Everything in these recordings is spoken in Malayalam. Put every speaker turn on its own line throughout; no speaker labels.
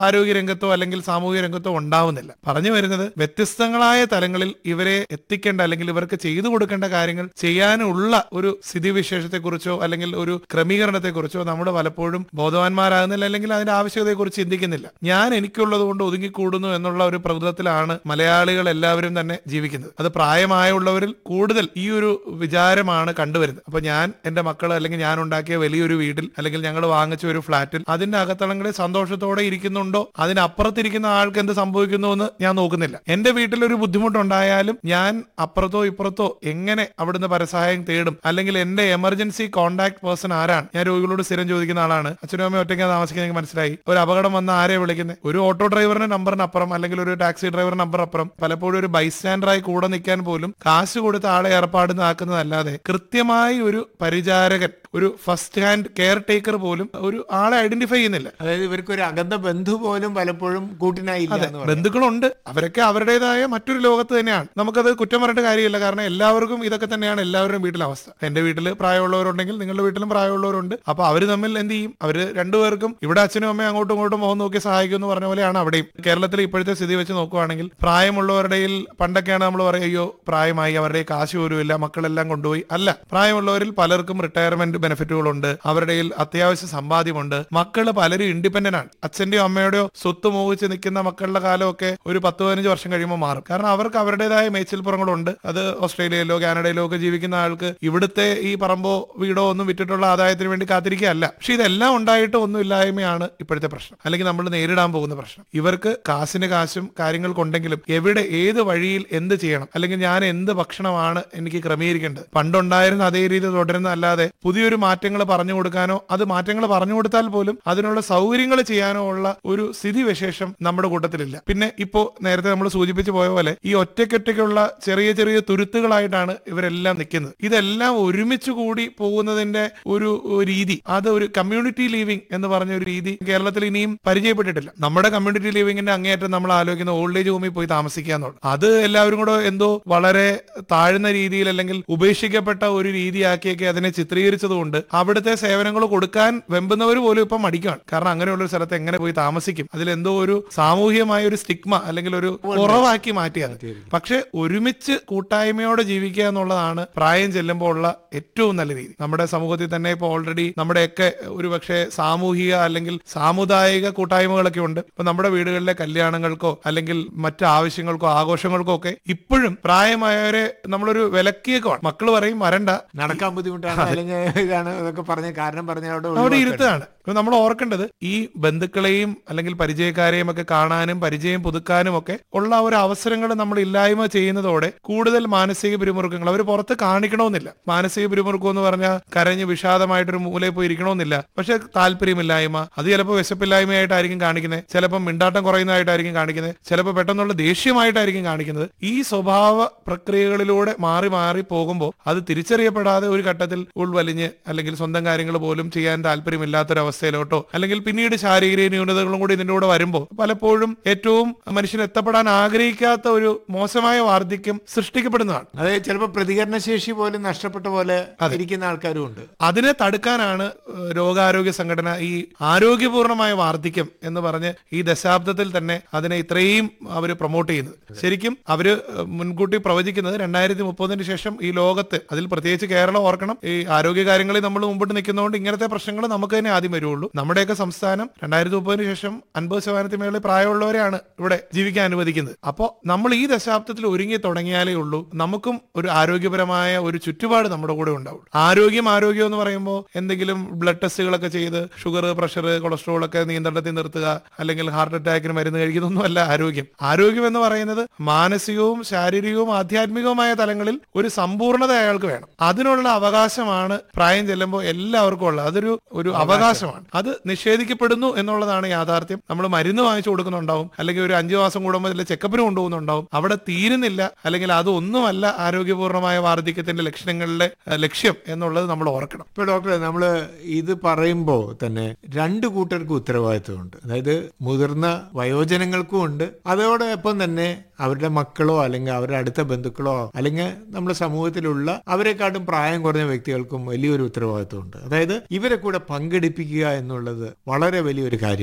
ആരോഗ്യ രംഗത്തോ അല്ലെങ്കിൽ സാമൂഹിക രംഗത്തോ ഉണ്ടാവുന്നില്ല പറഞ്ഞു വരുന്നത് വ്യത്യസ്തങ്ങളായ തലങ്ങളിൽ ഇവരെ എത്തിക്കേണ്ട അല്ലെങ്കിൽ ഇവർക്ക് ചെയ്തു കൊടുക്കേണ്ട കാര്യങ്ങൾ ചെയ്യാനുള്ള ഒരു സ്ഥിതിവിശേഷത്തെക്കുറിച്ചോ അല്ലെങ്കിൽ ഒരു ക്രമീകരണത്തെക്കുറിച്ചോ നമ്മൾ പലപ്പോഴും ബോധവാന്മാരാകുന്നില്ല അല്ലെങ്കിൽ അതിന്റെ ആവശ്യകതയെക്കുറിച്ച് ചിന്തിക്കുന്നില്ല ഞാൻ എനിക്കുള്ളത് കൊണ്ട് ഒതുങ്ങിക്കൂടുന്നു എന്നുള്ള ഒരു പ്രകൃതത്തിലാണ് മലയാളികൾ എല്ലാവരും തന്നെ ജീവിക്കുന്നത് അത് പ്രായമായുള്ളവരിൽ കൂടുതൽ ഈ ഒരു വിചാരമാണ് കണ്ടുവരുന്നത് അപ്പൊ ഞാൻ എന്റെ മക്കൾ അല്ലെങ്കിൽ ഞാൻ ഉണ്ടാക്കിയ വലിയൊരു വീട്ടിൽ അല്ലെങ്കിൽ ഞങ്ങൾ വാങ്ങിച്ച ഒരു ഫ്ളാറ്റിൽ അതിന്റെ അകത്തളങ്ങളിൽ സന്തോഷത്തോടെ ഇരിക്കുന്നുണ്ടോ അതിനപ്പുറത്തിരിക്കുന്ന ആൾക്ക് എന്ത് സംഭവിക്കുന്നു എന്ന് ഞാൻ നോക്കുന്നില്ല എന്റെ വീട്ടിൽ ഒരു ബുദ്ധിമുട്ടുണ്ടായാലും ഞാൻ അപ്പുറത്തോ ഇപ്പുറത്തോ എങ്ങനെ അവിടുന്ന് പരസഹായം തേടും അല്ലെങ്കിൽ എന്റെ എമർജൻസി കോൺടാക്ട് പേഴ്സൺ ആരാണ് ഞാൻ രോഗികളോട് സ്ഥിരം ചോദിക്കുന്ന ആളാണ് അച്ഛനും അമ്മയും ഒറ്റയ്ക്ക് താമസിക്കുന്ന എനിക്ക് മനസ്സിലായി ഒരു അപകടം വന്ന ആരെ വിളിക്കുന്നത് ഒരു ഓട്ടോ ഡ്രൈവറിന്റെ നമ്പറിനപ്പുറം അല്ലെങ്കിൽ ഒരു ടാക്സി ഡ്രൈവറിന്റെ നമ്പർ അപ്പുറം പലപ്പോഴും ഒരു ബൈസ്റ്റാൻഡറായി കൂടെ നിൽക്കാൻ പോലും കാശ് കൊടുത്ത് ആളെ ഏർപ്പാടുന്നാക്കുന്നതല്ലാതെ കൃത്യമായി ഒരു പരിചാരകൻ ഒരു ഫസ്റ്റ് ഹാൻഡ് കെയർ ടേക്കർ പോലും ഒരു ആളെ ഐഡന്റിഫൈ ചെയ്യുന്നില്ല
അതായത് ഇവർക്ക് ഒരു അകന്ന ബന്ധു പോലും പലപ്പോഴും കൂട്ടിനായില്ല എന്ന് പറയാം
ബന്ധുക്കളുണ്ട് അവരൊക്കെ അവരുടേതായ മറ്റൊരു ലോകത്ത് തന്നെയാണ് നമുക്കത് കുറ്റം പറഞ്ഞിട്ട് കാര്യമില്ല കാരണം എല്ലാവർക്കും ഇതൊക്കെ തന്നെയാണ് എല്ലാവരുടെയും വീട്ടിലെ അവസ്ഥ എന്റെ വീട്ടിൽ പ്രായമുള്ളവരുണ്ടെങ്കിൽ നിങ്ങളുടെ വീട്ടിലും പ്രായമുള്ളവരുണ്ട് അപ്പൊ അവര് തമ്മിൽ എന്ത് ചെയ്യും അവര് രണ്ടുപേർക്കും ഇവിടെ അച്ഛനും അമ്മയും അങ്ങോട്ടും ഇങ്ങോട്ടും മുഖം നോക്കി സഹായിക്കും എന്ന് പറഞ്ഞ പോലെയാണ് അവിടെയും കേരളത്തിൽ ഇപ്പോഴത്തെ സ്ഥിതി വെച്ച് നോക്കുവാണെങ്കിൽ പ്രായമുള്ളവരുടെ പണ്ടൊക്കെയാണ് നമ്മൾ പറയുക അയ്യോ പ്രായമായി അവരുടെ കാശ് പോലുമില്ല മക്കളെല്ലാം കൊണ്ടുപോയി അല്ല പ്രായമുള്ളവരിൽ പലർക്കും റിട്ടയർമെന്റ് ബെനിഫിറ്റുകളുണ്ട് അവരുടെ കയ്യിൽ അത്യാവശ്യ സമ്പാദ്യമുണ്ട് മക്കള് പലരും ഇൻഡിപെൻഡന്റ് ആണ് അച്ഛന്റെയോ അമ്മയുടെയോ സ്വത്ത് മോഹിച്ച് നിൽക്കുന്ന മക്കളുടെ കാലമൊക്കെ ഒരു പത്ത് പതിനഞ്ച് വർഷം കഴിയുമ്പോൾ മാറും കാരണം അവർക്ക് അവരുടേതായ മേച്ചിൽപ്പുറങ്ങളുണ്ട് അത് ഓസ്ട്രേലിയയിലോ കാനഡയിലോ ഒക്കെ ജീവിക്കുന്ന ആൾക്ക് ഇവിടുത്തെ ഈ പറമ്പോ വീടോ ഒന്നും വിറ്റിട്ടുള്ള ആദായത്തിന് വേണ്ടി കാത്തിരിക്കുകയല്ല പക്ഷെ ഇതെല്ലാം ഉണ്ടായിട്ട് ഒന്നും ഇല്ലായ്മയാണ് ഇപ്പോഴത്തെ പ്രശ്നം അല്ലെങ്കിൽ നമ്മൾ നേരിടാൻ പോകുന്ന പ്രശ്നം ഇവർക്ക് കാശിന് കാശും കാര്യങ്ങൾക്കുണ്ടെങ്കിലും എവിടെ ഏത് വഴിയിൽ എന്ത് ചെയ്യണം അല്ലെങ്കിൽ ഞാൻ എന്ത് ഭക്ഷണമാണ് എനിക്ക് ക്രമീകരിക്കേണ്ടത് പണ്ടുണ്ടായിരുന്ന അതേ രീതി തുടരുന്ന അല്ലാതെ പുതിയൊരു മാറ്റങ്ങൾ പറഞ്ഞു കൊടുക്കാനോ അത് മാറ്റങ്ങൾ പറഞ്ഞു കൊടുത്താൽ പോലും അതിനുള്ള സൗകര്യങ്ങൾ ചെയ്യാനോ ഉള്ള ഒരു സ്ഥിതിവിശേഷം നമ്മുടെ കൂട്ടത്തിലില്ല പിന്നെ ഇപ്പോ നേരത്തെ നമ്മൾ സൂചിപ്പിച്ചു പോയ പോലെ ഈ ഒറ്റയ്ക്കൊറ്റയ്ക്കുള്ള ചെറിയ ചെറിയ തുരുത്തുകളായിട്ടാണ് ഇവരെല്ലാം നിൽക്കുന്നത് ഇതെല്ലാം ഒരുമിച്ച് കൂടി പോകുന്നതിന്റെ ഒരു രീതി അത് ഒരു കമ്മ്യൂണിറ്റി ലീവിംഗ് എന്ന് പറഞ്ഞ ഒരു രീതി കേരളത്തിൽ ഇനിയും പരിചയപ്പെട്ടിട്ടില്ല നമ്മുടെ കമ്മ്യൂണിറ്റി ലീവിംഗിന്റെ അങ്ങേയറ്റം നമ്മൾ ആലോചിക്കുന്ന ഓൾഡ് ഏജ് ഹോമിൽ പോയി താമസിക്കുക എന്നുള്ളത് അത് എല്ലാവരും കൂടെ എന്തോ വളരെ താഴ്ന്ന രീതിയിൽ അല്ലെങ്കിൽ ഉപേക്ഷിക്കപ്പെട്ട ഒരു രീതിയാക്കിയൊക്കെ അതിനെ ചിത്രീകരിച്ചതുകൊണ്ട് അവിടുത്തെ സേവനങ്ങൾ കൊടുക്കാൻ വെമ്പുന്നവർ പോലും ഇപ്പം മടിക്കുകയാണ് കാരണം അങ്ങനെയുള്ള ഒരു സ്ഥലത്ത് എങ്ങനെ പോയി താമസിക്കും അതിലെന്തോ ഒരു സാമൂഹികമായ ഒരു സ്റ്റിഗ്മ അല്ലെങ്കിൽ ഒരു കുറവാക്കി മാറ്റിയത് പക്ഷെ ഒരുമിച്ച് കൂട്ടായ്മയോടെ ജീവിക്കുക എന്നുള്ളതാണ് പ്രായം ചെല്ലുമ്പോൾ ഉള്ള ഏറ്റവും നല്ല രീതി നമ്മുടെ സമൂഹത്തിൽ തന്നെ ഇപ്പോൾ ഓൾറെഡി നമ്മുടെയൊക്കെ ഒരു പക്ഷേ സാമൂഹിക അല്ലെങ്കിൽ സാമുദായിക കൂട്ടായ്മകളൊക്കെ ഉണ്ട് ഇപ്പൊ നമ്മുടെ വീടുകളിലെ കല്യാണങ്ങൾക്കോ അല്ലെങ്കിൽ മറ്റു ആവശ്യങ്ങൾക്കോ ആഘോഷങ്ങൾക്കോ ഒക്കെ ഇപ്പോഴും പ്രായമായവരെ നമ്മളൊരു വിലക്കിയേക്കുവാണ് മക്കൾ പറയും വരണ്ട
നടക്കാൻ ബുദ്ധിമുട്ടാണ് അല്ലെങ്കിൽ ഇതാണ് ഇതൊക്കെ പറഞ്ഞ കാരണം പറഞ്ഞ അവിടെ
അവിടെ
ഒഴിവാക്കണം.
ഇരുത്താണ് ഇപ്പൊ നമ്മൾ ഓർക്കേണ്ടത് ഈ ബന്ധുക്കളെയും അല്ലെങ്കിൽ പരിചയക്കാരെയും ഒക്കെ കാണാനും പരിചയം പുതുക്കാനും ഒക്കെ ഉള്ള ഒരു അവസരങ്ങൾ നമ്മൾ ഇല്ലായ്മ ചെയ്യുന്നതോടെ കൂടുതൽ മാനസിക പിരിമുറുക്കങ്ങൾ അവർ പുറത്ത് കാണിക്കണമെന്നില്ല മാനസിക പിരിമുറുക്കം എന്ന് പറഞ്ഞാൽ കരഞ്ഞ് വിഷാദമായിട്ടൊരു മൂലയിൽ പോയി ഇരിക്കണമെന്നില്ല പക്ഷെ താല്പര്യമില്ലായ്മ അത് ചിലപ്പോൾ വിശപ്പില്ലായ്മയായിട്ടായിരിക്കും കാണിക്കുന്നത് ചിലപ്പോൾ മിണ്ടാട്ടം കുറയുന്നതായിട്ടായിരിക്കും കാണിക്കുന്നത് ചിലപ്പോൾ പെട്ടെന്നുള്ള ദേഷ്യമായിട്ടായിരിക്കും കാണിക്കുന്നത് ഈ സ്വഭാവ പ്രക്രിയകളിലൂടെ മാറി മാറി പോകുമ്പോൾ അത് തിരിച്ചറിയപ്പെടാതെ ഒരു ഘട്ടത്തിൽ ഉൾവലിഞ്ഞ് അല്ലെങ്കിൽ സ്വന്തം കാര്യങ്ങൾ പോലും ചെയ്യാൻ താല്പര്യമില്ലാത്തൊരവസ്ഥയിലോട്ടോ അല്ലെങ്കിൽ പിന്നീട് ശാരീരിക ന്യൂനതകളും കൂടി ഇതിന്റെ കൂടെ വരുമ്പോൾ പലപ്പോഴും ഏറ്റവും മനുഷ്യൻ എത്തപ്പെടാൻ ആഗ്രഹിക്കാത്ത ഒരു മോശമായ വാർദ്ധക്യം സൃഷ്ടിക്കപ്പെടുന്നതാണ്
അതായത് ചിലപ്പോൾ പ്രതികരണ ശേഷി പോലും നഷ്ടപ്പെട്ട പോലെ ഇരിക്കുന്ന ആൾക്കാരും ഉണ്ട്
അതിനെ തടുക്കാനാണ് ഏഹ്, രോഗാരോഗ്യ സംഘടന ഈ ആരോഗ്യപൂർണമായ വാർദ്ധക്യം എന്ന് പറഞ്ഞ് ഈ ദശാബ്ദത്തിൽ തന്നെ അതിനെ ഇത്രയും അവർ പ്രൊമോട്ട് ചെയ്യുന്നത് ശരിക്കും അവര് ഏഹ്, മുൻകൂട്ടി പ്രവചിക്കുന്നത് രണ്ടായിരത്തി മുപ്പതിന് ശേഷം ഈ ലോകത്ത് അതിൽ പ്രത്യേകിച്ച് കേരളം ഓർക്കണം ഈ ആരോഗ്യ കാര്യങ്ങളിൽ നമ്മൾ മുമ്പോട്ട് നിൽക്കുന്നതുകൊണ്ട് ഇങ്ങനത്തെ പ്രശ്നങ്ങൾ നമുക്ക് തന്നെ ആദ്യം വരുള്ളൂ നമ്മുടെയൊക്കെ സംസ്ഥാനം രണ്ടായിരത്തി മുപ്പതിന് ശേഷം അൻപത് ശതമാനത്തിന് മേളിൽ പ്രായമുള്ളവരെയാണ് ഇവിടെ ജീവിക്കാൻ അനുവദിക്കുന്നത് അപ്പോൾ നമ്മൾ ഈ ദശാബ്ദത്തിൽ ഒരുങ്ങി തുടങ്ങിയാലേ ഉള്ളൂ നമുക്കും ഒരു ആരോഗ്യപരമായ ഒരു ചുറ്റുപാട് നമ്മുടെ കൂടെ ഉണ്ടാവും ആരോഗ്യം ആരോഗ്യം എന്ന് പറയുമ്പോൾ എന്തെങ്കിലും ബ്ലഡ് ടെസ്റ്റുകളൊക്കെ ചെയ്ത് ഷുഗർ പ്രഷർ കൊളസ്ട്രോൾ ഒക്കെ നിയന്ത്രണത്തിൽ നിർത്തുക അല്ലെങ്കിൽ ഹാർട്ട് അറ്റാക്കിന് മരുന്ന് കഴിക്കുന്നൊന്നും അല്ല ആരോഗ്യം ആരോഗ്യം എന്ന് പറയുന്നത് മാനസികവും ശാരീരികവും ആധ്യാത്മികവുമായ തലങ്ങളിൽ ഒരു സമ്പൂർണ്ണത അയാൾക്ക് വേണം അതിനുള്ള അവകാശമാണ് പ്രായം ചെല്ലുമ്പോൾ എല്ലാവർക്കും ഉള്ളത് അതൊരു ഒരു അവകാശമാണ് അത് നിഷേധിക്കപ്പെടുന്നു എന്നുള്ളതാണ് യാഥാർത്ഥ്യം നമ്മൾ മരുന്ന് വാങ്ങിച്ചു കൊടുക്കുന്നുണ്ടാവും അല്ലെങ്കിൽ ഒരു അഞ്ചു മാസം കൂടുമ്പോൾ ഇതിൽ ചെക്കപ്പിന് കൊണ്ടുപോകുന്നുണ്ടാവും അവിടെ തീരുന്നില്ല അല്ലെങ്കിൽ അതൊന്നുമല്ല ആരോഗ്യപൂർണ്ണമായ വാർദ്ധക്യത്തിന്റെ ലക്ഷണങ്ങളിലെ ഏഹ്, ലക്ഷ്യം എന്നുള്ളത് നമ്മൾ ഓർക്കണം
ഇപ്പൊ ഡോക്ടറെ നമ്മൾ ഇത് പറയുമ്പോൾ തന്നെ രണ്ട് കൂട്ടർക്കും ഉത്തരവാദിത്വമുണ്ട് അതായത് മുതിർന്ന വയോജനങ്ങൾക്കും ഉണ്ട് അതോടൊപ്പം തന്നെ അവരുടെ മക്കളോ അല്ലെങ്കിൽ അവരുടെ അടുത്ത ബന്ധുക്കളോ അല്ലെങ്കിൽ നമ്മുടെ സമൂഹത്തിലുള്ള അവരെക്കാട്ടും പ്രായം കുറഞ്ഞ വ്യക്തികൾക്കും വലിയൊരു ഉത്തരവാദിത്വമുണ്ട് അതായത് ഇവരെ കൂടെ പങ്കെടുപ്പിക്കുക എന്നുള്ളത് വളരെ വലിയൊരു കാര്യമാണ് അപ്പൊ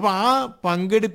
അപ്പൊ ആ പങ്കെടുപ്പ്